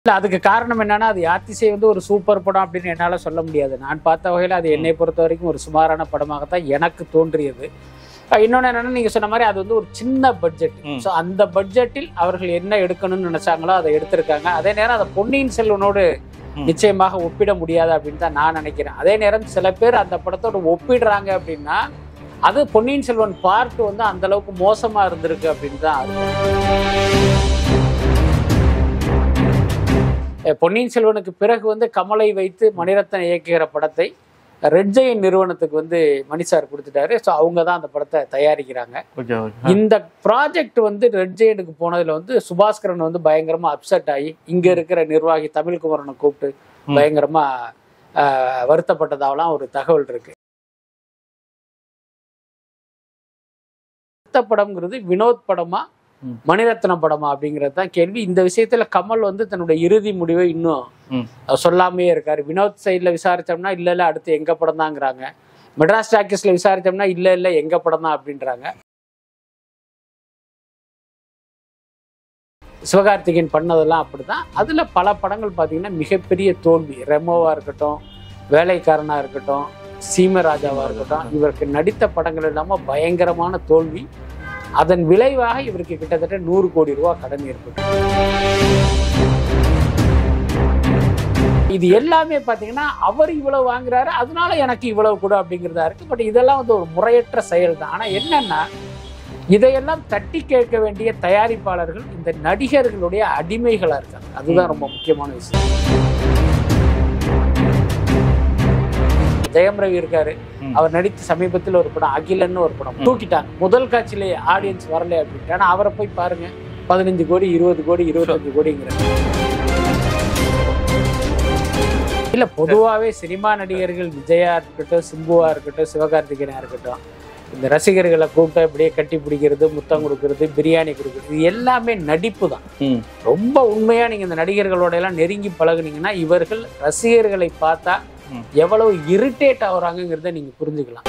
இல்ல அதுக்கு காரணம் என்னன்னா அது யாத்திசை வந்து ஒரு சூப்பர் படம் அப்படின்னு என்னால சொல்ல முடியாது நான் பார்த்த வகையில் அது என்னை பொறுத்த வரைக்கும் ஒரு சுமாரான படமாகத்தான் எனக்கு தோன்றியது அஹ் இன்னொன்னு என்னன்னா நீங்க சொன்ன மாதிரி அது வந்து ஒரு சின்ன பட்ஜெட் ம். ஸோ அந்த பட்ஜெட்டில் அவர்கள் என்ன எடுக்கணும்னு நினைச்சாங்களோ அதை எடுத்திருக்காங்க அதே நேரம் அதை பொன்னியின் செல்வனோடு ம். நிச்சயமாக ஒப்பிட முடியாது அப்படின்னு தான் நான் நினைக்கிறேன் அதே நேரம் சில பேர் அந்த படத்தோட ஒப்பிடுறாங்க அப்படின்னா அது பொன்னியின் செல்வன் பார்ட் வந்து அந்த அளவுக்கு மோசமா இருந்திருக்கு அப்படின்னு தான் அர்த்தம். அஹ் பொன்னியின் செல்வனுக்கு பிறகு வந்து கமலை வைத்து மணிரத்னம் இயக்குகிற படத்தை ரெட் ஜெயின் நிறுவனத்துக்கு வந்து மணி சார் கொடுத்துட்டாரு ஸோ அவங்க தான் அந்த படத்தை தயாரிக்கிறாங்க ஓகே ஓகே இந்த ப்ராஜெக்ட் வந்து ரெட் ஜெயினுக்கு போனதுல வந்து சுபாஸ்கரன் வந்து பயங்கரமா அப்செட் ஆகி இங்க இருக்கிற நிர்வாகி தமிழ்குமரனை கூப்பிட்டு ம். பயங்கரமா ஆஹ், வருத்தப்பட்டதாவெல்லாம் ஒரு தகவல் இருக்கு அடுத்த படம்ங்கிறது வினோத் படமா ம். மணிரத்னம் படமா அப்படிங்கிறது தான் கேள்வி இந்த விஷயத்துல கமல் வந்து தன்னுடைய இறுதி முடிவை இன்னும் ம். அஹ், சொல்லாமையே இருக்காரு வினோத் சைட்ல விசாரிச்சோம்னா இல்ல இல்ல அடுத்து எங்க படம் தாங்கிறாங்க மெட்ராஸ் டாக்கீஸ்ல விசாரிச்சோம்னா இல்ல இல்ல எங்க படம் தான் அப்படின்றாங்க சிவகார்த்திகேயன் பண்ணதெல்லாம் அப்படிதான் அதுல பல படங்கள் பார்த்தீங்கன்னா மிகப்பெரிய தோல்வி ரெமோவா இருக்கட்டும் வேலைக்காரனா இருக்கட்டும் சீமராஜாவா இருக்கட்டும் இவருக்கு நடித்த படங்கள் இல்லாம பயங்கரமான தோல்வி அதன் விளைவாக இவருக்கு கிட்டத்தட்ட நூறு கோடி ரூபாய் கடன் ஏற்பட்டு இது எல்லாமே பாத்தீங்கன்னா அவர் இவ்வளவு வாங்குறாரு அதனால எனக்கு இவ்வளவு கூட அப்படிங்கிறதா இருக்கு பட் இதெல்லாம் வந்து ஒரு முறையற்ற செயல் தான் ஆனா என்னன்னா இதையெல்லாம் தட்டி கேட்க வேண்டிய தயாரிப்பாளர்கள் இந்த நடிகர்களுடைய அடிமைகளா இருக்காங்க அதுதான் ரொம்ப முக்கியமான விஷயம் ஜெயம் ரவி இருக்காரு ம். அவர் நடித்த சமீபத்தில் ஒரு படம் அகிலன்னு ஒரு படம் ம். தூக்கிட்டாங்க முதல் காட்சியிலேயே ஆடியன்ஸ் வரல அப்படின்ட்டு ஆனா அவரை போய் பாருங்க பதினஞ்சு கோடி இருபது கோடி இருபத்தஞ்சு கோடிங்கிற இல்ல பொதுவாவே சினிமா நடிகர்கள் விஜயா இருக்கட்டும் சிம்புவா இருக்கட்டும் சிவகார்த்திகேயனா இருக்கட்டும் இந்த ரசிகர்களை கூப்பிட்டு அப்படியே கட்டி பிடிக்கிறது முத்தம் கொடுக்கறது பிரியாணி கொடுக்கறது இது எல்லாமே நடிப்பு தான் ம் ரொம்ப உண்மையா நீங்க இந்த நடிகர்களோட எல்லாம் நெருங்கி பழகுனீங்கன்னா இவர்கள் ரசிகர்களை பார்த்தா ம். எவ்வளவு இரிட்டேட் ஆகுறாங்கிறத நீங்க புரிஞ்சுக்கலாம்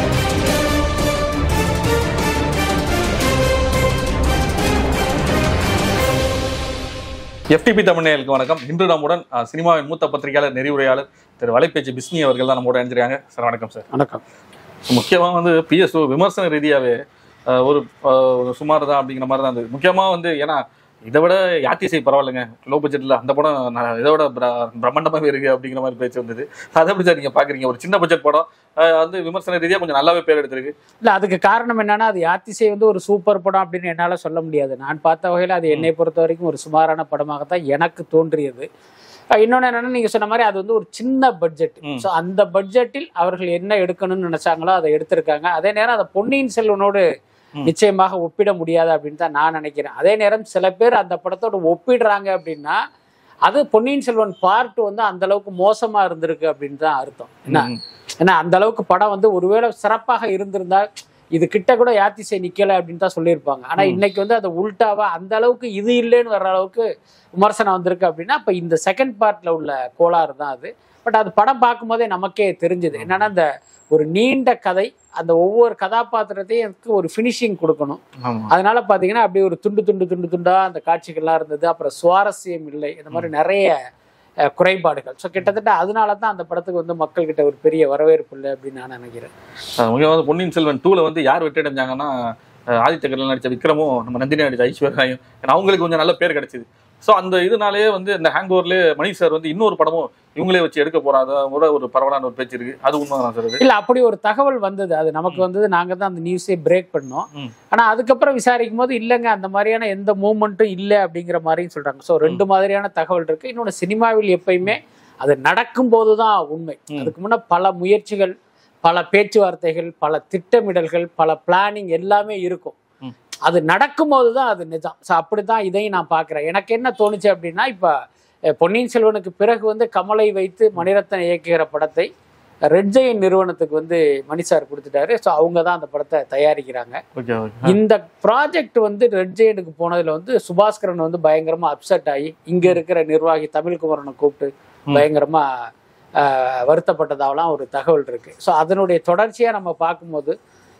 எஃப்டிபி தமிழ்நேயர்களுக்கு வணக்கம் இன்று நம்முடன் அஹ், சினிமாவின் மூத்த பத்திரிகையாளர் நெறிவுரையாளர் திரு வலைப்பேச்சு பிஸ்மி அவர்கள் தான் நம்மோட இணைஞ்சிருக்காங்க சார் வணக்கம் சார் வணக்கம் முக்கியமாக வந்து பிஎஸ் விமர்சன ரீதியாகவே அஹ், ஒரு அஹ், ஒரு சுமார் தான் அப்படிங்கிற மாதிரி தான் இருந்தது முக்கியமாக வந்து ஏன்னா இதை விட யாத்திசை பரவாயில்லைங்க லோ பட்ஜெட்டில் அந்த படம் நான் இதை விட பிர- பிரம்மாண்டமாவே இருக்கு அப்படிங்கிற மாதிரி பேச்சு வந்தது அதை எப்படி சார் நீங்கள் பார்க்குறீங்க ஒரு சின்ன பட்ஜெட் படம் அஹ், வந்து விமர்சன ரீதியாக கொஞ்சம் நல்லாவே பேர் எடுத்திருக்கு இல்ல அதுக்கு காரணம் என்னன்னா அது யாத்திசை வந்து ஒரு சூப்பர் படம் அப்படின்னு என்னால சொல்ல முடியாது நான் பார்த்த வகையில் அது என்னை பொறுத்த வரைக்கும் ஒரு சுமாரான படமாகத்தான் எனக்கு தோன்றியது அஹ் இன்னொன்னு என்னன்னா நீங்க சொன்ன மாதிரி அது வந்து ஒரு சின்ன பட்ஜெட் ம். ஸோ அந்த பட்ஜெட்டில் அவர்கள் என்ன எடுக்கணும்னு நினைச்சாங்களோ அதை எடுத்திருக்காங்க அதே நேரம் அதை பொன்னியின் செல்வனோடு ம். நிச்சயமாக ஒப்பிட முடியாது அப்படின்னு தான் நான் நினைக்கிறேன் அதே நேரம் சில பேர் அந்த படத்தோட ஒப்பிடுறாங்க அப்படின்னா அது பொன்னியின் செல்வன் பார்ட் வந்து அந்த அளவுக்கு மோசமா இருந்திருக்கு அப்படின்னு தான் அர்த்தம் என்ன ம். ஏன்னா அந்த அளவுக்கு படம் வந்து ஒருவேளை சிறப்பாக இருந்திருந்தா இது கிட்ட கூட யாத்திசை நிக்கல அப்படின்னு தான் சொல்லியிருப்பாங்க ஆனா ம். இன்னைக்கு வந்து அது உல்டாவா அந்த அளவுக்கு இது இல்லைன்னு வர்ற அளவுக்கு விமர்சனம் வந்திருக்கு அப்படின்னா அப்ப இந்த செகண்ட் பார்ட்ல உள்ள கோளாறு தான் அது பட் அது படம் பார்க்கும்போதே நமக்கே தெரிஞ்சது என்னன்னா அந்த ஒரு நீண்ட கதை அந்த ஒவ்வொரு கதாபாத்திரத்தையும் எனக்கு ஒரு ஃபினிஷிங் கொடுக்கணும் ஆமா அதனால பாத்தீங்கன்னா அப்படியே ஒரு துண்டு துண்டு துண்டு துண்டா அந்த காட்சிகள்லாம் இருந்தது அப்புறம் சுவாரஸ்யம் இல்லை இந்த மாதிரி நிறைய அஹ், குறைபாடுகள் ஸோ கிட்டத்தட்ட அதனால தான் அந்த படத்துக்கு வந்து மக்கள்கிட்ட ஒரு பெரிய வரவேற்பு இல்லை அப்படின்னு நான் நினைக்கிறேன் அஹ் முக்கியமா வந்து பொன்னியின் செல்வன் டூல வந்து யார் வெற்றி அடைஞ்சாங்கன்னா அஹ் ஆதித்ய கரில் நடிச்ச விக்ரமும் நம்ம நந்தினி நடிச்ச ஐஸ்வர்யாயும் ஏன்னா அவங்களுக்கு கொஞ்சம் நல்ல பேர் கிடைச்சது ஸோ அந்த இதனாலேயே வந்து இந்த ஹேங் ஓவர்லேயே மணி சார் வந்து இன்னொரு படமும் இவங்களே வச்சு எடுக்க போறாத கூட ஒரு பரவலான ஒரு பேச்சு இருக்கு அது உண்மைதான் சார் அது இல்ல அப்படி ஒரு தகவல் வந்தது அது நமக்கு வந்தது நாங்க தான் அந்த நியூஸே பிரேக் பண்ணோம் ம். ஆனா அதுக்கப்புறம் விசாரிக்கும் போது இல்லைங்க அந்த மாதிரியான எந்த மூமெண்ட்டும் இல்லை அப்படிங்கிற மாதிரியும் சொல்றாங்க ஸோ ரெண்டு மாதிரியான தகவல் இருக்கு இன்னொன்று சினிமாவில் எப்பயுமே அது நடக்கும் போதுதான் உண்மை ம். அதுக்கு முன்ன பல முயற்சிகள் பல பேச்சுவார்த்தைகள் பல திட்டமிடல்கள் பல பிளானிங் எல்லாமே இருக்கும் ம். அது நடக்கும்போது தான் அது நிஜம் ஸோ அப்படித்தான் இதையும் நான் பார்க்குறேன் எனக்கு என்ன தோணுச்சு அப்படின்னா இப்போ பொன்னியின் செல்வனுக்கு பிறகு வந்து கமலை வைத்து மணிரத்னம் இயக்குகிற படத்தை ரெட் ஜெயின் நிறுவனத்துக்கு வந்து மணி சார் கொடுத்துட்டாரு ஸோ அவங்க தான் அந்த படத்தை தயாரிக்கிறாங்க ஓகே ஓகே இந்த ப்ராஜெக்ட் வந்து ரெட் ஜெயினுக்கு போனதுல வந்து சுபாஸ்கரன் வந்து பயங்கரமா அப்செட் ஆகி இங்க இருக்கிற நிர்வாகி தமிழ்குமரனை கூப்பிட்டு ம். பயங்கரமா ஆஹ், வருத்தப்பட்டதாவெல்லாம் ஒரு தகவல் இருக்கு ஸோ அதனுடைய தொடர்ச்சியா நம்ம பார்க்கும்போது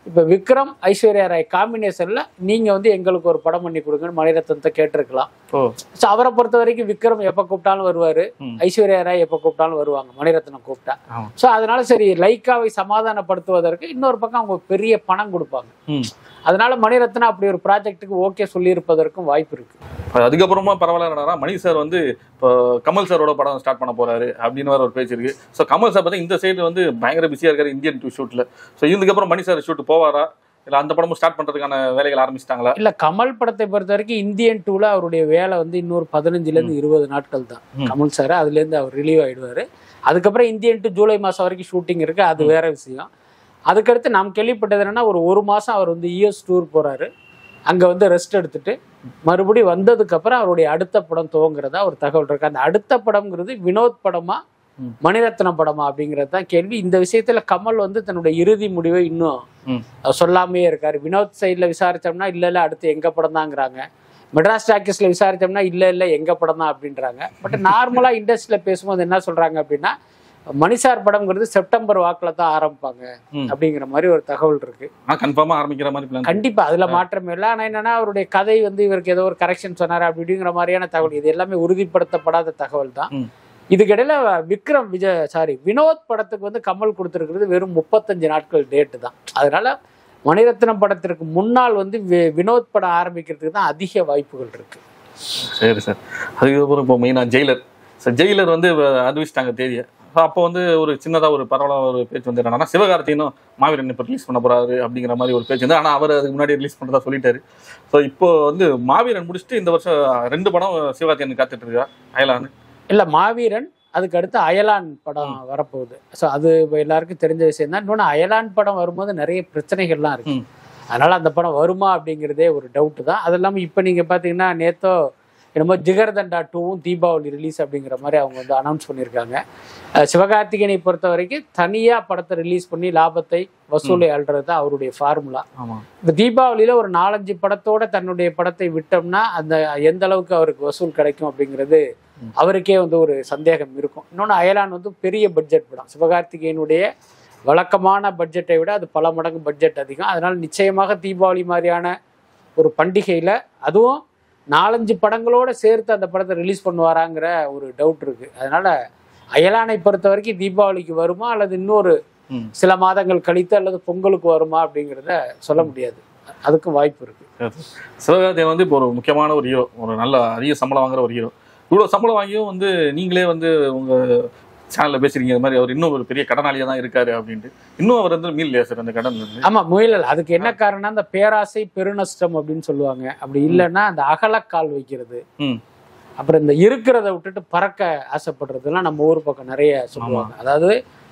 இப்போ விக்ரம் ஐஸ்வர்யா ராய் காம்பினேஷன்ல நீங்க வந்து எங்களுக்கு ஒரு படம் பண்ணி கொடுங்கன்னு மணிரத்னத்தை கேட்டிருக்கலாம் ஓ ஸோ அவரை பொறுத்த வரைக்கும் விக்ரம் எப்போ கூப்பிட்டாலும் வருவாரு ம். ஐஸ்வர்யா ராய் எப்போ கூப்பிட்டாலும் வருவாங்க மணிரத்னம் கூப்பிட்டா ஆமா. ஸோ அதனால சரி லைக்காவை சமாதானப்படுத்துவதற்கு இன்னொரு பக்கம் அவங்க பெரிய பணம் கொடுப்பாங்க ம் அதனால மணிரத்னம் அப்படி ஒரு ப்ராஜெக்ட்டுக்கு ஓகே சொல்லியிருப்பதற்கும் வாய்ப்பு இருக்கு அதுக்கப்புறமா பரவாயில்ல என்னன்னா மணி சார் வந்து இப்போ கமல் சாரோட படம் ஸ்டார்ட் பண்ண போறாரு அப்படின்னு வேற ஒரு பேச்சு இருக்கு ஸோ கமல் சார் பார்த்தா இந்த சைடு வந்து பயங்கர பிஸியா இருக்காரு இந்தியன் டூ ஷூட்ல ஸோ இதுக்கப்புறம் மணி சார் ஷூட் போவாரா இல்ல அந்த படமும் ஸ்டார்ட் பண்றதுக்கான வேலைகள் ஆரம்பிச்சிட்டாங்களா இல்ல கமல் படத்தை பொறுத்த வரைக்கும் இந்தியன் டூல அவருடைய வேலை வந்து இன்னொரு பதினஞ்சுல இருந்து இருபது நாட்கள் தான் ம். கமல் சார் அதுல இருந்து அவர் ரிலீவ் ஆயிடுவாரு அதுக்கப்புறம் இந்தியன் டூ ஜூலை மாசம் வரைக்கும் ஷூட்டிங் இருக்கு அது வேற விஷயம் அதுக்கடுத்து நாம் கேள்விப்பட்டது என்னன்னா ஒரு ஒரு மாசம் அவர் வந்து யூஎஸ் டூர் போறாரு அங்க வந்து ரெஸ்ட் எடுத்துட்டு மறுபடியும் வந்ததுக்கு அப்புறம் அவருடைய அடுத்த படம் துவங்குறதா ஒரு தகவல் இருக்கு அந்த அடுத்த படம்ங்கிறது வினோத் படமா ம். மணிரத்னம் படமா அப்படிங்கிறது தான் கேள்வி இந்த விஷயத்துல கமல் வந்து தன்னுடைய இறுதி முடிவை இன்னும் ம். அவர் சொல்லாமையே இருக்காரு வினோத் சைடில் விசாரிச்சோம்னா இல்ல இல்ல அடுத்து எங்க படம் தாங்கிறாங்க மெட்ராஸ் டாக்கீஸ்ல விசாரிச்சோம்னா இல்ல இல்ல எங்க படம் தான் அப்படின்றாங்க பட் நார்மலா இண்டஸ்ட்ரியில பேசும்போது என்ன சொல்றாங்க அப்படின்னா மணிசார் படம்ங்கிறது செப்டம்பர் வாக்குல தான் ஆரம்பிப்பாங்க ம். அப்படிங்கிற மாதிரி ஒரு தகவல் இருக்கு ஆனா கன்ஃபார்மா ஆரம்பிக்கிற மாதிரி பிளான் கண்டிப்பா அதுல மாற்றமே இல்லை ஆனா என்னன்னா அவருடைய கதை வந்து இவருக்கு ஏதோ ஒரு கரெக்ஷன் சொன்னாரு அப்படி இப்படிங்கிற மாதிரியான தகவல் இது எல்லாமே உறுதிப்படுத்தப்படாத தகவல் தான் ம். இதுக்கிடையில விக்ரம் விஜய் சாரி வினோத் படத்துக்கு வந்து கமல் கொடுத்துருக்கிறது வெறும் முப்பத்தஞ்சு நாட்கள் டேட்டு தான் அதனால மணிரத்னம் படத்திற்கு முன்னால் வந்து வி- வினோத் படம் ஆரம்பிக்கிறதுக்கு தான் அதிக வாய்ப்புகள் இருக்கு சரி சார் அதுக்கப்புறம் இப்போ மெயினாக ஜெயிலர் சார் ஜெயிலர் வந்து அறிவிச்சிட்டாங்க தேதியை So அப்போ வந்து ஒரு சின்னதாக ஒரு பரவலாக ஒரு பேச்சு வந்து என்னன்னா சிவகார்த்தினும் மாவீரன் இப்போ ரிலீஸ் பண்ண போறாரு அப்படிங்கிற மாதிரி ஒரு பேச்சு வந்து ஆனால் அவர் அதுக்கு முன்னாடி ரிலீஸ் பண்ணுறதா சொல்லிட்டாரு ஸோ இப்போ வந்து மாவீரன் முடிச்சுட்டு இந்த வருஷம் ரெண்டு படம் சிவகார்த்தியன் காத்துட்டு இருக்கா அயலான்னு இல்ல மாவீரன் அதுக்கு அடுத்து அயலான் படம் வரப்போகுது ஸோ அது இப்ப எல்லாருக்கும் தெரிஞ்ச விஷயம் தான் இன்னொன்று அயலான் படம் வரும்போது நிறைய பிரச்சனைகள்லாம் இருக்கு ம். அதனால அந்த படம் வருமா அப்படிங்கிறதே ஒரு டவுட் தான் அது இல்லாமல் இப்போ நீங்கள் பார்த்தீங்கன்னா நேத்தோ என்னமோ ஜிகர்தண்டா டூவும் தீபாவளி ரிலீஸ் அப்படிங்கிற மாதிரி அவங்க வந்து அனௌன்ஸ் பண்ணியிருக்காங்க அஹ் சிவகார்த்திகேயனை பொறுத்த வரைக்கும் தனியாக படத்தை ரிலீஸ் பண்ணி லாபத்தை வசூலை அல்றது தான் அவருடைய ஃபார்முலா ஆமாம் இந்த தீபாவளியில ஒரு நாலஞ்சு படத்தோட தன்னுடைய படத்தை விட்டோம்னா அந்த எந்த அளவுக்கு அவருக்கு வசூல் கிடைக்கும் அப்படிங்கிறது ம். அவருக்கே வந்து ஒரு சந்தேகம் இருக்கும் இன்னொன்று அயலான் வந்து பெரிய பட்ஜெட் படம் சிவகார்த்திகேயனுடைய வழக்கமான பட்ஜெட்டை விட அது பல மடங்கு பட்ஜெட் அதிகம் அதனால நிச்சயமாக தீபாவளி மாதிரியான ஒரு பண்டிகையில அதுவும் நாலஞ்சு படங்களோட சேர்த்து அந்த படத்தை ரிலீஸ் பண்ணுவாராங்கிற ஒரு டவுட் இருக்கு அதனால அயலானை பொறுத்த வரைக்கும் தீபாவளிக்கு வருமா அல்லது இன்னொரு ம் சில மாதங்கள் கழித்து அல்லது பொங்கலுக்கு வருமா அப்படிங்கிறத சொல்ல முடியாது அதுக்கும் வாய்ப்பு இருக்கு சிவகார்த்தியன் வந்து இப்போ ஒரு முக்கியமான ஒரு ஹீரோ ஒரு நல்ல அதிக சம்பளம் வாங்குற ஒரு ஹீரோ இவ்வளோ சம்பளம் வாங்கியும் வந்து நீங்களே வந்து உங்க சேனல்ல பேசுறீங்க இது மாதிரி அவர் இன்னும் ஒரு பெரிய கடனாளியா தான் இருக்காரு அப்படின்ட்டு இன்னும் அவர் வந்து மீள்லையா சார் அந்த கடன்ல இருந்து ஆமா முயலல் அதுக்கு என்ன காரணம் அந்த பேராசை பெருநஷ்டம் அப்படின்னு சொல்லுவாங்க அப்படி இல்லைன்னா அந்த அகலக்கால் வைக்கிறது ம் அப்புறம் இந்த இருக்கிறத விட்டுட்டு பறக்க ஆசைப்படுறதுலாம் நம்ம ஊர் பக்கம் நிறைய சொல்லுவாங்க அதாவது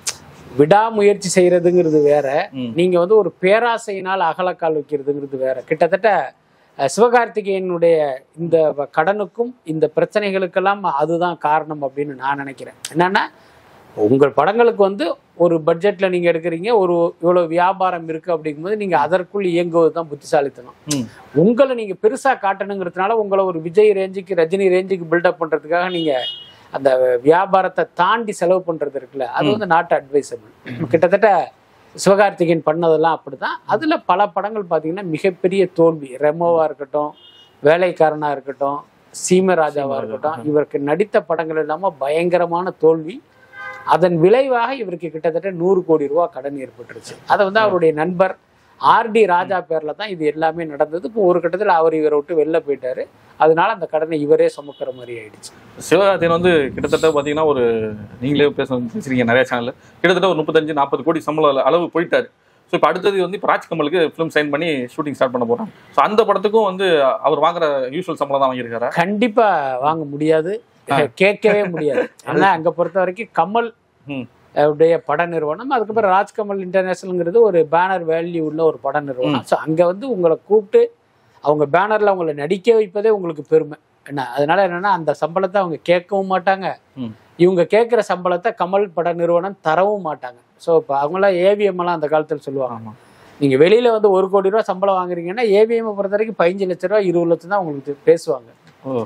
விடாமுயற்சி செய்யறதுங்கிறது வேற ம் நீங்க வந்து ஒரு பேராசையினால் அகலக்கால் வைக்கிறதுங்கிறது வேற கிட்டத்தட்ட அஹ், சிவகார்த்திகேயனுடைய இந்த வ- கடனுக்கும் இந்த பிரச்சனைகளுக்கெல்லாம் அதுதான் காரணம் அப்படின்னு நான் நினைக்கிறேன் என்னன்னா உங்கள் படங்களுக்கு வந்து ஒரு பட்ஜெட்ல நீங்க எடுக்கிறீங்க ஒரு இவ்வளவு வியாபாரம் இருக்கு அப்படிங்கும்போது நீங்க அதற்குள் இயங்குவது தான் புத்திசாலித்தனம் ம் உங்களை நீங்க பெருசா காட்டணுங்கிறதுனால உங்களை ஒரு விஜய் ரேஞ்சுக்கு ரஜினி ரேஞ்சுக்கு பில்டப் பண்றதுக்காக நீங்க அந்த வியாபாரத்தை தாண்டி செலவு பண்றது இருக்குல்ல அது வந்து நாட் அட்வைசபிள் கிட்டத்தட்ட சிவகார்த்திகேயன் பண்ணதெல்லாம் அப்படிதான் அதுல பல படங்கள் பாத்தீங்கன்னா மிகப்பெரிய தோல்வி ரெமோவா இருக்கட்டும் வேலைக்காரனா இருக்கட்டும் சீமராஜாவா இருக்கட்டும் இவருக்கு நடித்த படங்கள் இல்லாம பயங்கரமான தோல்வி அதன் விளைவாக இவருக்கு கிட்டத்தட்ட நூறு கோடி ரூபாய் கடன் ஏற்பட்டுருச்சு அதை வந்து அவருடைய நண்பர் ஆர்டி ராஜா பேர்ல தான் இது எல்லாமே நடந்தது இப்போ ஒரு கட்டத்தில் அவர் இவரை விட்டு வெளில போயிட்டாரு அதனால அந்த கடனை இவரே சுமக்கிற மாதிரி ஆயிடுச்சு சிவகார்த்தியன் வந்து கிட்டத்தட்ட பார்த்தீங்கன்னா ஒரு நீங்களே பேச பேசுறீங்க நிறைய சேனல்ல கிட்டத்தட்ட ஒரு முப்பத்தஞ்சு நாற்பது கோடி சம்பள அளவு போயிட்டாரு ஸோ இப்போ அடுத்தது வந்து இப்போ ராஜ்கமலுக்கு ஃபிலிம் சைன் பண்ணி ஷூட்டிங் ஸ்டார்ட் பண்ண போறாங்க ஸோ அந்த படத்துக்கும் வந்து அவர் வாங்குற யூஸ்வல் சம்பளம் தான் வாங்கியிருக்காரா கண்டிப்பா வாங்க முடியாது கேட்கவே முடியாது ஏன்னா அங்க பொறுத்த வரைக்கும் கமல் ம். உடைய பட நிறுவனம் அதுக்கப்புறம் ராஜ்கமல் இன்டர்நேஷனல்ங்கிறது ஒரு பேனர் வேல்யூ உள்ள ஒரு பட நிறுவனம் ஸோ அங்க வந்து உங்களை கூப்பிட்டு அவங்க பேனர்ல உங்களை நடிக்க வைப்பதே உங்களுக்கு பெருமை என்ன அதனால என்னன்னா அந்த சம்பளத்தை அவங்க கேட்கவும் மாட்டாங்க ம். இவங்க கேட்குற சம்பளத்தை கமல் பட நிறுவனம் தரவும் மாட்டாங்க ஸோ இப்போ அவங்களாம் ஏவிஎம் எல்லாம் அந்த காலத்தில் சொல்லுவாங்க ஆமா நீங்க வெளியில வந்து ஒரு கோடி ரூபா சம்பளம் வாங்குறீங்கன்னா ஏவிஎம் பொறுத்த வரைக்கும் பதினஞ்சு லட்ச ரூபா இருபது லட்சம் தான் உங்களுக்கு பேசுவாங்க ஓ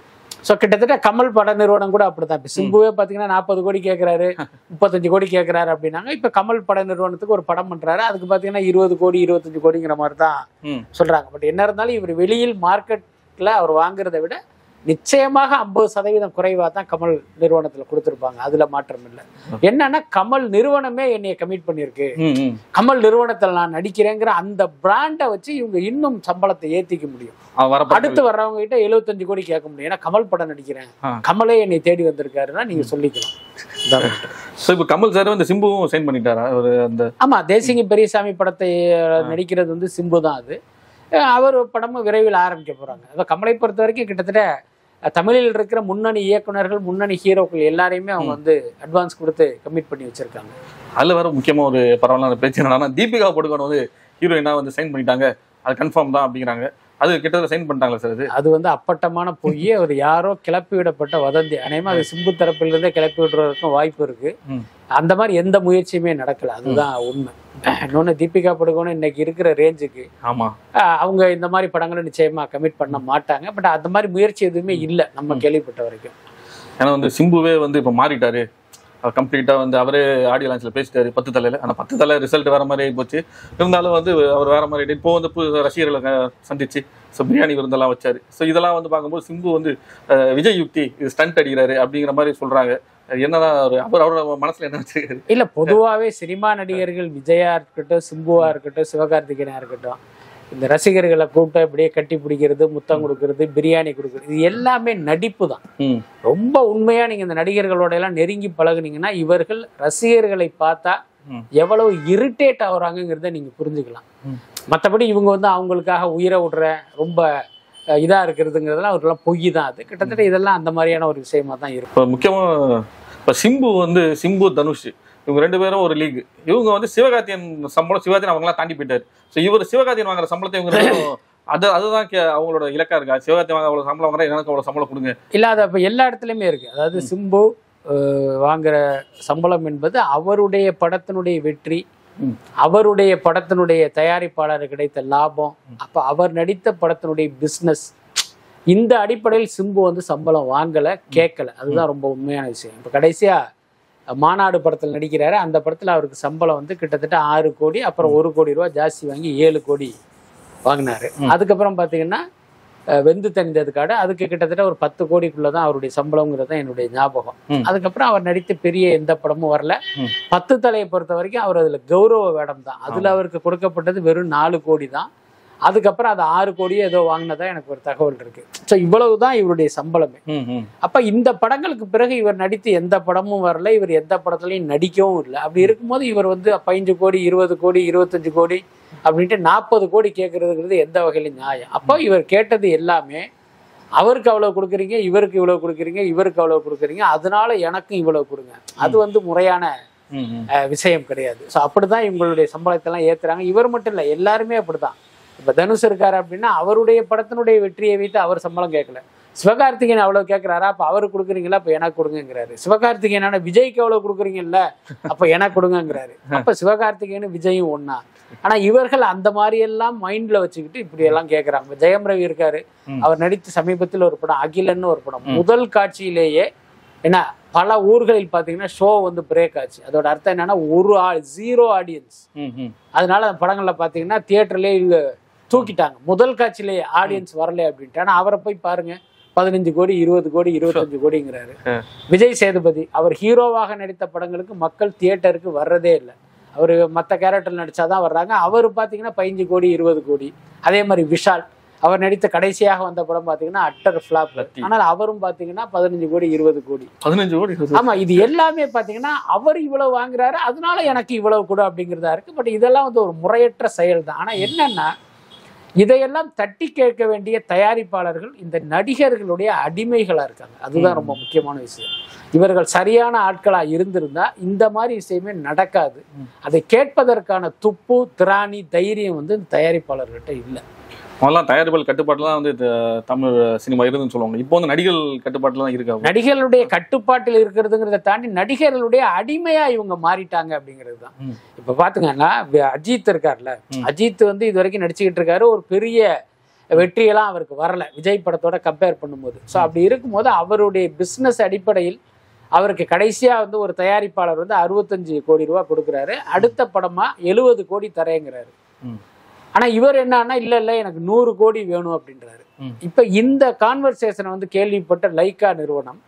ஸோ கிட்டத்தட்ட கமல் பட நிறுவனம் கூட அப்படிதான் இப்போ சிம்புவே பார்த்தீங்கன்னா நாற்பது கோடி கேட்குறாரு முப்பத்தஞ்சு கோடி கேட்குறாரு அப்படின்னாங்க இப்போ கமல் பட நிறுவனத்துக்கு ஒரு படம் பண்றாரு அதுக்கு பார்த்தீங்கன்னா இருபது கோடி இருபத்தஞ்சு கோடிங்கிற மாதிரி தான் ம் சொல்றாங்க பட் என்ன இருந்தாலும் இவர் வெளியில் மார்க்கெட்ல அவர் வாங்குறதை விட நிச்சயமாக ஐம்பது சதவீதம் குறைவா தான் கமல் நிறுவனத்துல கொடுத்துருப்பாங்க அதுல மாற்றம் இல்லை என்னன்னா கமல் நிறுவனமே என்னைய கமிட் பண்ணியிருக்கு ம் ம் கமல் நிறுவனத்தில் நான் நடிக்கிறேங்கிற அந்த பிராண்டை வச்சு இவங்க இன்னும் சம்பளத்தை ஏத்திக்க முடியும் அவன் வரப்பட்ட அடுத்து வர்றவங்க கிட்ட எழுபத்தஞ்சு கோடி கேட்க முடியும் ஏன்னா கமல் படம் நடிக்கிறேன் ஆ. கமலே என்னை தேடி வந்திருக்காருன்னா நீங்க சொல்லிக்கலாம் இதான் matter. ஸோ இப்போ கமல் சார் வந்து சிம்புவும் சைன் பண்ணிட்டாரா ஒரு அந்த ஆமா தேசிங்க பெரியசாமி படத்தை அஹ், நடிக்கிறது வந்து சிம்பு தான் அது அஹ், அவர் படமும் விரைவில் ஆரம்பிக்க போறாங்க அதாவது கமலை பொறுத்த வரைக்கும் கிட்டத்தட்ட அஹ், தமிழில் இருக்கிற முன்னணி இயக்குனர்கள் முன்னணி ஹீரோக்கள் எல்லாரையுமே அவங்க வந்து அட்வான்ஸ் கொடுத்து கமிட் பண்ணி வச்சிருக்காங்க அதுல வேற முக்கியமா ஒரு பரவாயில்ல பேச்சு என்னன்னா தீபிகா படுகோன் வந்து ஹீரோயினா வந்து சைன் பண்ணிட்டாங்க அது கன்ஃபார்ம் தான் அப்படிங்கிறாங்க அது கிட்டத்தட்ட சைன் பண்ணிட்டாங்களா சார் அது அது வந்து அப்பட்டமான பொய் அவர் யாரோ கிளப்பி விடப்பட்ட வதந்தி அநேகமா அது சிம்பு தரப்பிலிருந்தே கிளப்பி விடுறதுக்கும் வாய்ப்பு இருக்கு ம். அந்த மாதிரி எந்த முயற்சியுமே நடக்கல அதுதான் உண்மை இன்னொன்னு தீபிகா படுகோன் இன்னைக்கு இருக்கிற ரேஞ்சுக்கு ஆமா ஆஹ் அவங்க இந்த மாதிரி படங்களை நிச்சயமா கமிட் பண்ண மாட்டாங்க பட் அந்த மாதிரி முயற்சி எதுவுமே இல்லை நம்ம கேள்விப்பட்ட வரைக்கும் ஏன்னா வந்து சிம்புவே வந்து இப்போ மாறிட்டாரு கம்ப்ளீட்டா வந்து அவரே ஆடியோ லான்ச்ல பேசிட்டாரு பத்து தலையில ஆனா பத்து தலை ரிசல்ட் வேற மாதிரி ஆகி போச்சு இருந்தாலும் வந்து அவர் வேற மாதிரி ஆயிட்டு. இப்போ வந்து புது ரசிகர்களை க- சந்திச்சு ஸோ பிரியாணி விருந்தெல்லாம் வச்சாரு ஸோ இதெல்லாம் வந்து பார்க்கும்போது சிம்பு வந்து அஹ், விஜய் யுக்தி இது ஸ்டண்ட் அடிக்கிறாரு அப்படிங்கிற மாதிரி சொல்றாங்க என்னதான் அவரு- அவர் அவரோட மனசுல என்ன வச்சிருக்காரு இல்ல பொதுவாவே சினிமா நடிகர்கள் விஜயா இருக்கட்டும் சிம்புவா இருக்கட்டும் சிவகார்த்திகேயனா இருக்கட்டும் இந்த ரசிகர்களை கூப்பிட்டு அப்படியே கட்டி பிடிக்கிறது முத்தம் கொடுக்கறது பிரியாணி கொடுக்கறது இது எல்லாமே நடிப்பு தான் ம் ரொம்ப உண்மையா நீங்க இந்த நடிகர்களோட எல்லாம் நெருங்கி பழகுனீங்கன்னா இவர்கள் ரசிகர்களை பார்த்தா ம். எவ்வளவு இரிட்டேட் ஆகுறாங்கிறத நீங்க புரிஞ்சுக்கலாம் ம். மற்றபடி இவங்க வந்து அவங்களுக்காக உயிரை விடுற ரொம்ப அஹ், இதா இருக்கிறதுங்கிறதெல்லாம் அவர்களெல்லாம் பொய் தான் அது கிட்டத்தட்ட இதெல்லாம் அந்த மாதிரியான ஒரு விஷயமா தான் இருக்கும் இப்போ முக்கியமா இப்போ சிம்பு வந்து சிம்பு தனுஷ் இவங்க ரெண்டு பேரும் ஒரு லீக் இவங்க வந்து சிவகார்த்தியன் சம்பளம் சிவகார்த்தியன் அவங்களாம் தாண்டி போயிட்டாரு ஸோ இவர் சிவகார்த்தியன் வாங்குற சம்பளத்தை இவங்க ரெண்டும் அது அதுதான் கே- அவங்களோட இலக்கா இருக்கா சிவகார்த்தியன் வாங்க அவ்வளவு சம்பளம் வாங்குறா எனக்கு அவ்வளவு சம்பளம் கொடுங்க இல்லாத அப்ப எல்லா இடத்துலயுமே இருக்கு அதாவது சிம்பு அஹ், வாங்குற சம்பளம் என்பது அவருடைய படத்தினுடைய வெற்றி ம். அவருடைய படத்தினுடைய தயாரிப்பாளருக்கு கிடைத்த லாபம் அப்ப அவர் நடித்த படத்தினுடைய பிசினஸ் இந்த அடிப்படையில் சிம்பு வந்து சம்பளம் வாங்கல கேட்கல அதுதான் ரொம்ப உண்மையான விஷயம் இப்ப கடைசியா மாநாடு படத்தில் நடிக்கிறாரு அந்த படத்துல அவருக்கு சம்பளம் வந்து கிட்டத்தட்ட ஆறு கோடி அப்புறம் ஒரு கோடி ரூபாய் ஜாஸ்தி வாங்கி ஏழு கோடி வாங்கினாரு ம். அதுக்கப்புறம் பாத்தீங்கன்னா அஹ், வெந்து தணிந்தது காடு அதுக்கு கிட்டத்தட்ட ஒரு பத்து கோடிக்குள்ள தான் அவருடைய சம்பளங்கிறது தான் என்னுடைய ஞாபகம் ம். அதுக்கப்புறம் அவர் நடித்த பெரிய எந்த படமும் வரல ம். பத்து தலையை பொறுத்த வரைக்கும் அவர் அதுல கௌரவ வேடம் தான் அதுல அவருக்கு கொடுக்கப்பட்டது வெறும் நாலு கோடி தான் அதுக்கப்புறம் அது ஆறு கோடியோ ஏதோ வாங்கினதா எனக்கு ஒரு தகவல் இருக்கு ஸோ இவ்வளவுதான் இவருடைய சம்பளமே ம் ம் அப்ப இந்த படங்களுக்கு பிறகு இவர் நடித்து எந்த படமும் வரல இவர் எந்த படத்துலையும் நடிக்கவும் இல்லை அப்படி இருக்கும்போது இவர் வந்து பதினஞ்சு கோடி இருபது கோடி இருபத்தஞ்சு கோடி அப்படின்ட்டு நாற்பது கோடி கேட்கறதுங்கிறது எந்த வகையிலும் நியாயம் அப்போ இவர் கேட்டது எல்லாமே அவருக்கு அவ்வளவு கொடுக்குறீங்க இவருக்கு இவ்வளவு கொடுக்குறீங்க இவருக்கு அவ்வளவு கொடுக்குறீங்க அதனால எனக்கும் இவ்வளவு கொடுங்க அது வந்து முறையான ம் ம் அஹ், விஷயம் கிடையாது ஸோ அப்படிதான் இவங்களுடைய சம்பளத்தெல்லாம் ஏத்துறாங்க இவர் மட்டும் இல்லை எல்லாருமே அப்படிதான் இப்ப தனுஷ் இருக்காரு அப்படின்னா அவருடைய படத்தினுடைய வெற்றியை வைத்து அவர் சம்பளம் கேட்கல சிவகார்த்திகேயன் அவ்வளவு கேட்கிறாரா அப்ப அவருக்கு கொடுக்குறீங்களா அப்ப எனக்கு கொடுங்கங்கிறாரு சிவகார்த்திகேயனான விஜய்க்கு எவ்வளவு கொடுக்குறீங்கல்ல அப்ப எனக்கு கொடுங்கங்கிறாரு அப்ப சிவகார்த்திகேயனும் விஜயும் ஒண்ணா ஆனா இவர்கள் அந்த மாதிரி எல்லாம் மைண்ட்ல வச்சுக்கிட்டு இப்படி எல்லாம் கேக்குறாங்க இப்ப ஜெயம் ரவி இருக்காரு ம். அவர் நடித்த சமீபத்தில் ஒரு படம் அகிலன்னு ஒரு படம் முதல் காட்சியிலேயே என்ன பல ஊர்களில் பாத்தீங்கன்னா ஷோ வந்து பிரேக் ஆச்சு அதோட அர்த்தம் என்னன்னா ஒரு ஆள் ஜீரோ ஆடியன்ஸ் ம் ம் அதனால அந்த படங்கள்ல பாத்தீங்கன்னா தியேட்டர்லயே தூக்கிட்டாங்க முதல் காட்சியிலே ஆடியன்ஸ் வரல அப்படின்ட்டு ஆனா அவரை போய் பாருங்க பதினஞ்சு கோடி இருபது கோடி இருபத்தஞ்சு கோடிங்கிறாரு ஆ. விஜய் சேதுபதி அவர் ஹீரோவாக நடித்த படங்களுக்கு மக்கள் தியேட்டருக்கு வர்றதே இல்லை அவர் மற்ற கேரக்டர் நடிச்சாதான் வர்றாங்க அவர் பாத்தீங்கன்னா பதினஞ்சு கோடி இருபது கோடி அதே மாதிரி விஷால் அவர் நடித்த கடைசியாக வந்த படம் பாத்தீங்கன்னா அட்டர் ஃபிளாப் லத்தி. ஆனால் அவரும் பாத்தீங்கன்னா பதினஞ்சு கோடி இருபது கோடி பதினஞ்சு கோடி இருபது. ஆமா இது எல்லாமே பாத்தீங்கன்னா அவர் இவ்வளவு வாங்குறாரு அதனால எனக்கு இவ்வளவு கூட அப்படிங்கிறதா இருக்கு பட் இதெல்லாம் வந்து ஒரு முறையற்ற செயல் தான் ஆனா என்னன்னா இதையெல்லாம் தட்டி கேட்க வேண்டிய தயாரிப்பாளர்கள் இந்த நடிகர்களுடைய அடிமைகளா இருக்காங்க அதுதான் ரொம்ப முக்கியமான விஷயம் இவர்கள் சரியான ஆட்களா இருந்திருந்தா இந்த மாதிரி விஷயமே நடக்காது அதை கேட்பதற்கான துப்பு திராணி தைரியம் வந்து இந்த தயாரிப்பாளர்கிட்ட இல்லை முதல்லாம் தயாரிப்பாளர் கட்டுப்பாட்டுல தான் வந்து இந்த தமிழ் சினிமா இருந்துன்னு சொல்லுவாங்க இப்போ வந்து நடிகர்கள் கட்டுப்பாட்டுல தான் இருக்கா நடிகர்களுடைய கட்டுப்பாட்டில் இருக்கிறதுங்கிறத தாண்டி நடிகர்களுடைய அடிமையா இவங்க மாறிட்டாங்க அப்படிங்கிறது தான் ம். இப்ப பாத்துங்கன்னா வி- அஜித் இருக்கார்ல ம். அஜித் வந்து இது வரைக்கும் நடிச்சுக்கிட்டு இருக்காரு ஒரு பெரிய வெற்றியெல்லாம் அவருக்கு வரல விஜய் படத்தோட கம்பேர் பண்ணும்போது ஸோ அப்படி இருக்கும்போது அவருடைய பிஸ்னஸ் அடிப்படையில் அவருக்கு கடைசியா வந்து ஒரு தயாரிப்பாளர் வந்து அறுபத்தஞ்சு கோடி ரூபா கொடுக்குறாரு அடுத்த படமா எழுபது கோடி தரேங்கிறாரு ம். ஆனா இவர் என்னன்னா இல்ல இல்ல எனக்கு நூறு கோடி வேணும் அப்படின்றாரு ம். இப்ப இந்த கான்வர்சேஷனை வந்து கேள்விப்பட்ட லைக்கா நிறுவனம்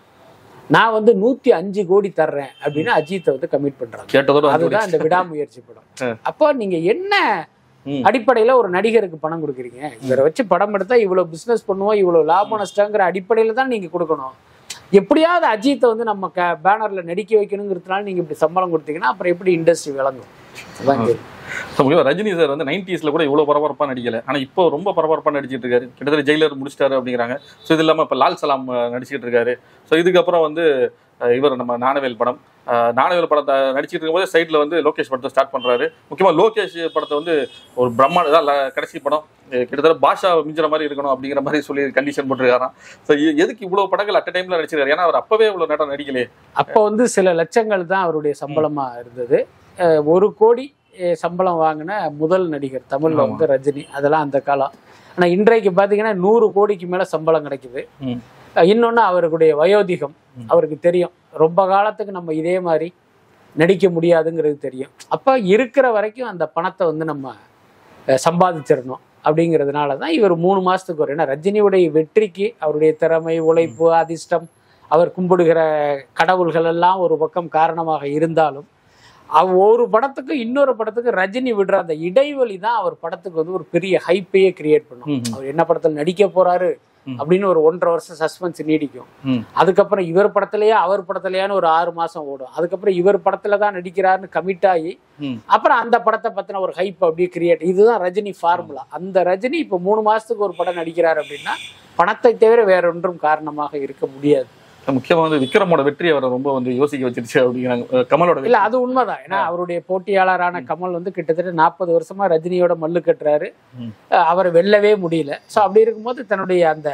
நான் வந்து நூத்தி அஞ்சு கோடி தர்றேன் அப்படின்னு அஜித்தை வந்து கமிட் பண்றாங்க கேட்டதோட வந்து அதுதான் இந்த விடாமுயற்சி படம் அப்போ நீங்க என்ன ம். அடிப்படையில ஒரு நடிகருக்கு பணம் கொடுக்குறீங்க இவரை வச்சு படம் எடுத்தா இவ்வளவு பிசினஸ் பண்ணுவோம் இவ்வளவு லாபம் நஷ்டங்கிற அடிப்படையில தான் நீங்க கொடுக்கணும் எப்படியாவது அஜித்தை வந்து நம்ம க பேனர்ல நடிக்க வைக்கணுங்கிறதுனால நீங்க இப்படி சம்பளம் கொடுத்தீங்கன்னா அப்புறம் எப்படி இண்டஸ்ட்ரி விளங்கும் அதான் கேள்வி. So, முக்கியமா ரஜினி சார் வந்து நைன்டிஸ்ல கூட இவ்வளவு பரபரப்பா நடிக்கல ஆனா இப்போ ரொம்ப பரபரப்பா நடிச்சிட்டு இருக்காரு கிட்டத்தட்ட ஜெயிலர் முடிச்சிட்டாரு அப்படிங்கிறாங்க ஸோ இது இல்லாம இப்ப லால் சலாம் அஹ், நடிச்சிட்டு இருக்காரு ஸோ இதுக்கப்புறம் வந்து அஹ், இவர் நம்ம நாணவேல் படம் அஹ், நாணவேல் படத்தை நடிச்சிட்டு இருக்கும்போது சைட்ல வந்து லோகேஷ் படத்தை ஸ்டார்ட் பண்றாரு முக்கியமா லோகேஷ் படத்தை வந்து ஒரு பிரம்மாண்ட இதான் ல- கடைசி படம் அஹ், கிட்டத்தட்ட பாஷா மிஞ்சுற மாதிரி இருக்கணும் அப்படிங்கிற மாதிரி சொல்லி கண்டிஷன் போட்டிருக்காராம் ஸோ எதுக்கு இவ்வளவு படங்கள் அட் டைம்ல நடிச்சிருக்காரு ஏன்னா அவர் அப்பவே இவ்வளவு நேரம் நடிக்கலையே அப்போ வந்து சில லட்சங்கள் தான் அவருடைய சம்பளமா இருந்தது அஹ் ஒரு கோடி அஹ் சம்பளம் வாங்கின முதல் நடிகர் தமிழ்ல ஆமா. வந்து ரஜினி அதெல்லாம் அந்த காலம் ஆனா இன்றைக்கு பாத்தீங்கன்னா நூறு கோடிக்கு மேல சம்பளம் கிடைக்குது ம். அஹ் இன்னொன்னு அவருடைய வயோதிகம் ம். அவருக்கு தெரியும் ரொம்ப காலத்துக்கு நம்ம இதே மாதிரி நடிக்க முடியாதுங்கிறது தெரியும் அப்ப இருக்கிற வரைக்கும் அந்த பணத்தை வந்து நம்ம அஹ், சம்பாதிச்சிடணும் அப்படிங்கிறதுனால தான் இவர் மூணு மாசத்துக்கு ஒரு ஏன்னா ரஜினியுடைய வெற்றிக்கு அவருடைய திறமை உழைப்பு அதிர்ஷ்டம் அவர் கும்பிடுகிற கடவுள்கள் எல்லாம் ஒரு பக்கம் காரணமாக இருந்தாலும் அவ- ஒரு படத்துக்கு இன்னொரு படத்துக்கு ரஜினி விடுற அந்த இடைவெளி தான் அவர் படத்துக்கு வந்து ஒரு பெரிய ஹைப்பையே கிரியேட் பண்ணும் ம், ம். அவர் என்ன படத்தில் நடிக்க போறாரு ம். அப்படின்னு ஒரு ஒன்றரை வருஷம் சஸ்பென்ஸ் நீடிக்கும் ம். அதுக்கப்புறம் இவர் படத்துலயா அவர் படத்துலயான்னு ஒரு ஆறு மாசம் ஓடும் அதுக்கப்புறம் இவர் படத்துல தான் நடிக்கிறாருன்னு கமிட் ஆகி ம். அப்புறம் அந்த படத்தை பத்தின ஒரு ஹைப் அப்படியே கிரியேட் இதுதான் ரஜினி ஃபார்முலா அந்த ரஜினி இப்ப மூணு மாசத்துக்கு ஒரு படம் நடிக்கிறார் அப்படின்னா பணத்தை தவிர வேற ஒன்றும் காரணமாக இருக்க முடியாது முக்கியமா வந்து விக்ரமோட வெற்றி அவரை ரொம்ப வந்து யோசிக்க வச்சிருச்சு அப்படிங்கிறாங்க அஹ், கமலோட இல்ல வெற்றி அது உண்மைதான் ஏன்னா அவருடைய போட்டியாளரான கமல் வந்து கிட்டத்தட்ட நாற்பது வருஷமா ரஜினியோட மல்லு கட்டுறாரு ம். அஹ் அவரை வெல்லவே முடியல ஸோ அப்படி இருக்கும்போது தன்னுடைய அந்த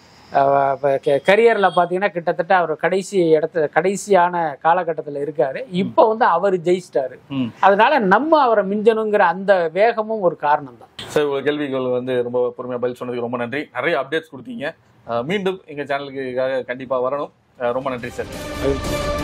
கரியர்ல பாத்தீங்கன்னா கிட்டத்தட்ட அவர் கடைசி இடத்துல கடைசியான காலகட்டத்துல இருக்காரு இப்போ வந்து அவர் ஜெயிச்சிட்டாரு ம். அதனால நம்ம அவரை மிஞ்சணுங்கிற அந்த வேகமும் ஒரு காரணம் தான் சார் உங்க கேள்விகள் வந்து ரொம்ப பொறுமையா பதில் சொன்னதுக்கு ரொம்ப நன்றி நிறைய அப்டேட்ஸ் கொடுத்தீங்க அஹ் மீண்டும் எங்க சேனலுக்கு கண்டிப்பா வரணும் அஹ் ரொம்ப நன்றி சார்